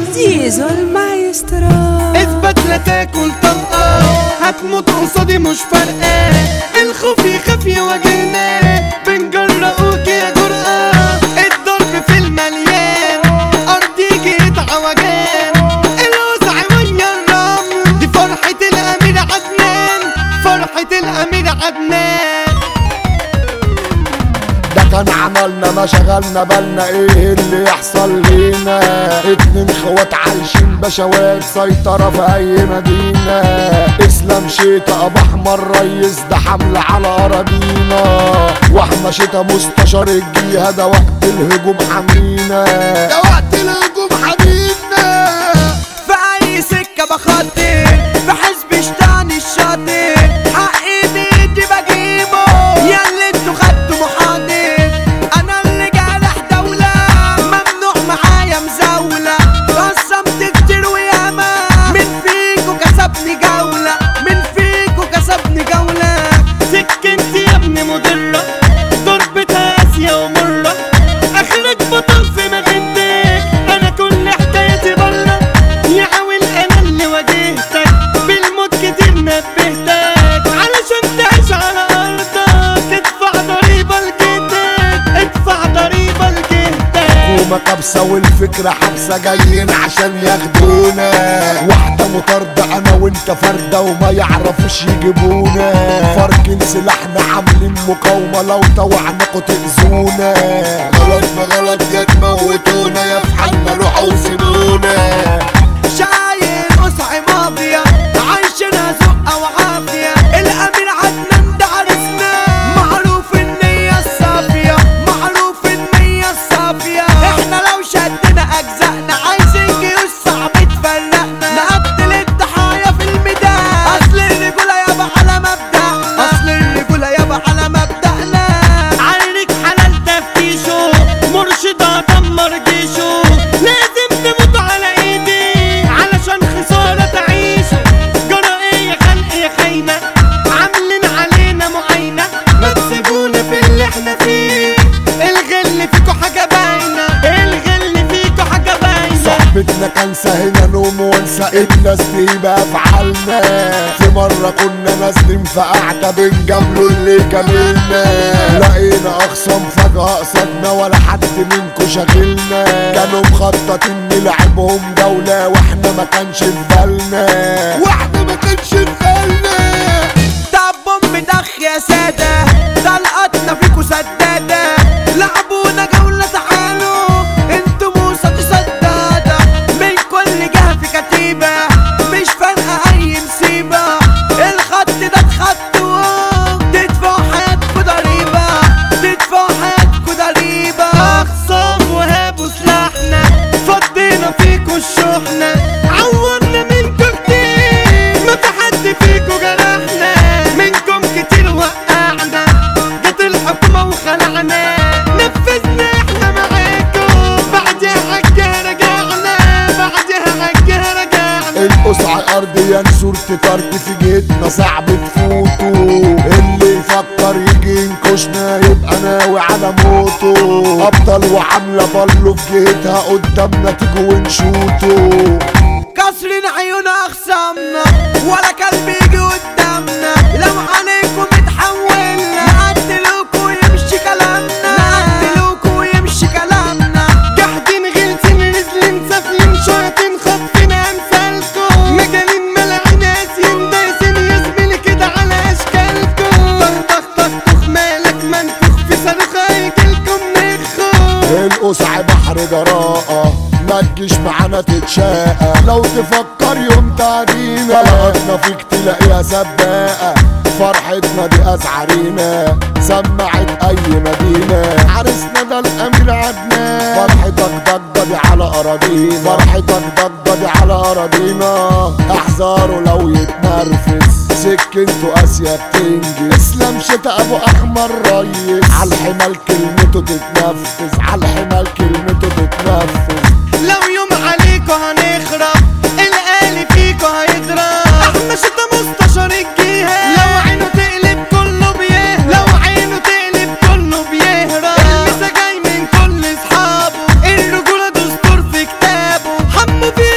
زيزو المايسترو اثبت لا تاكل طلقة هتموت قصادي مش فارقة الخوف يخاف يواجهنا بنجرؤوك يا جرأة الضرب في المليان أرض يجي عوجان الوسع ويا الرمل دي فرحة الأمير عدنان فرحة الأمير عدنان ده كان عملنا ما شغلنا بالنا ايه اللي يحصل لينا اتنين خوات عايشين بشوات سيطرة في اي مدينة اسلام شيتا ابو احمر ريس ده حملة على اراضينا واحنا شيتا مستشار الجهة ده وقت الهجوم حمينا ده وقت الهجوم حمينا في اي سكة بخطي في حزب شتاني الشاطئ حقي بيدي بجيبه يا اللي انتوا خدتوا محاضر انا اللي جارح دولة ممنوع معايا مزاولة قسمت كتير وياما من فيكوا كسبني جولة من فيكوا كسبني جولة سكنتي يا ابني مضرة ضربتها قاسية ومرة اخرك بطل في مغنتك انا كل حكايتي بره يا عاول انا اللي واجهتك بالموت كتير نبهتك علشان تعيش على ارضك ادفع ضريبة لجهتك ادفع ضريبة لجهتك حكومة كبسة والفكرة حبسة جايين عشان ياخدونا واحدة مطاردة انا وانت فردة وما يعرفوش يجيبونا فاركين سلاحنا عاملين مقاومة لو طوعناكوا تأذونا غلطنا غلط يا تموتونا يا في حالنا روحوا وسيبونا شايل قصعي مافيا عايشنا زقة وعافية الأمير عدنان ده عرسنا معروف النية الصافية معروف النية الصافية احنا لو شدنا أجزائنا عايزين جيوش صعب تفرقنا نقتل الضحايا في الميدان أصل الرجولة يابا على مبدأنا أصل الرجولة يابا على مبدأنا عينك حلال تفتيشه مرشدة دمر جيشه لازم تموت على ايدي علشان خسارة تعيشوا جرى ايه يا خلق يا خاينة عاملين علينا معاينة ما تسيبونا في اللي احنا فيه الغل فيكوا حاجة باينة الغل فيكوا حاجة باينة صاحبتنا كان سهلنا نوم وانسى الناس دي بافعالنا في مرة كنا نازلين في قعدة بنجاملوا اللي كملنا لقينا اخصام فجأة قصدنا ولا حد منكو شاغلنا كانوا مخططين نلعبهم جولة واحنا ما كانش في بالنا واحنا ما كانش في بالنا طب بوم دخ يا سادة طلقتنا فيكوا سدادة لعبونا جولة تعالوا انتوا موسى دي سدادة من كل جهة في كتيبة مش فارقة أي مصيبة الخط ده اتخطوا تدفعوا حياتكوا ضريبة تدفعوا حياتكوا ضريبة أخصام وهابوا سلاحنا فضينا فيكوا الشحنة عورنا منكوا كتير ما في حد فيكوا جرحنا منكم كتير وقعنا جت الحكومة وخلعنا نفذنا احنا معاكم بعدها حاجة رجعنا بعدها حاجة رجعنا القصع ارضيا صورة طرد في جيتنا صعب تفوتوا اللي يفكر يجي ينكشنا يبقى ناوي على موته ابطال وعاملة بالو في جهتها قدامنا تيجوا ونشوتوا كسرين عيون اخصامنا ولا كلب يجي قدامنا لو عليكم اتحولنا نقتلوكوا ويمشي كلامنا نقتلوكوا ويمشي كلامنا جاحدين غلسين نزلين سافلين شايطين خاطفين امثالكم مجانين ملاعين قاسيين دايسين يا زميلي كده على اشكالكم طخ طخ طخ طخ مالك منفوخ في صاروخ هيجيلكم نخو القصع بحر جراءة ما تجيش معانا تتشاقى لو تفكر يوم تعدينا طلقتنا فيك تلاقيها سباقة فرحتنا دي أزعرينا سمعت أي مدينة عرسنا ده الأمير عدنان فرحتك ضجة دي على أراضينا فرحتك ضجة دي على أراضينا احذروا لو يتنرفز سكنته قاسية بتنجز اسلام شتا ابو احمر ريس عالحمال كلمته تتنفذ عالحمال كلمته تتنفذ لو يوم عليكوا هنخرب الآلي فيكوا هيضرب احنا شتا مستشار الجهة لو عينه تقلب كله بيهرب لو عينه تقلب كله بيهرب المسا جاي من كل اصحابه الرجولة دستور في كتابه حمو في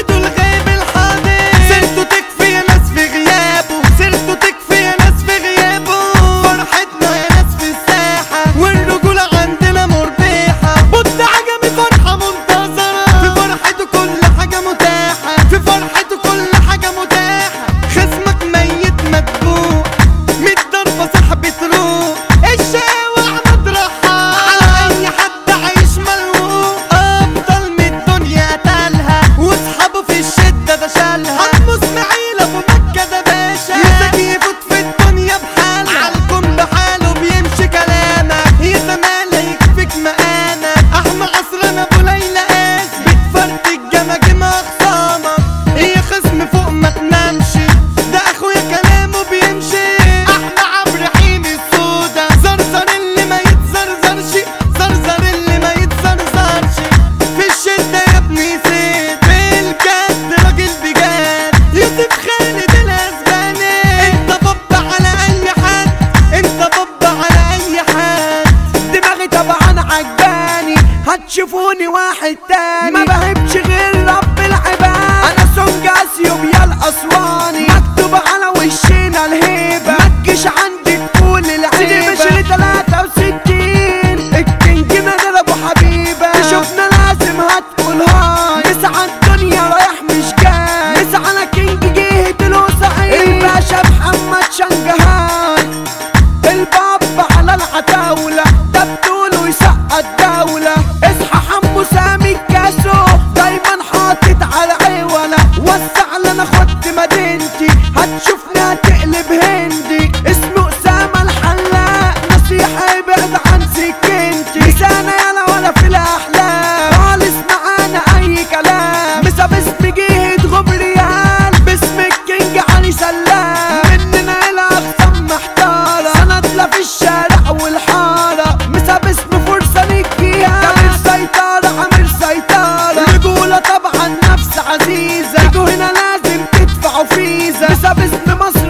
عزيزة تيجوا هنا لازم تدفعوا فيزا بسبب اسم مصر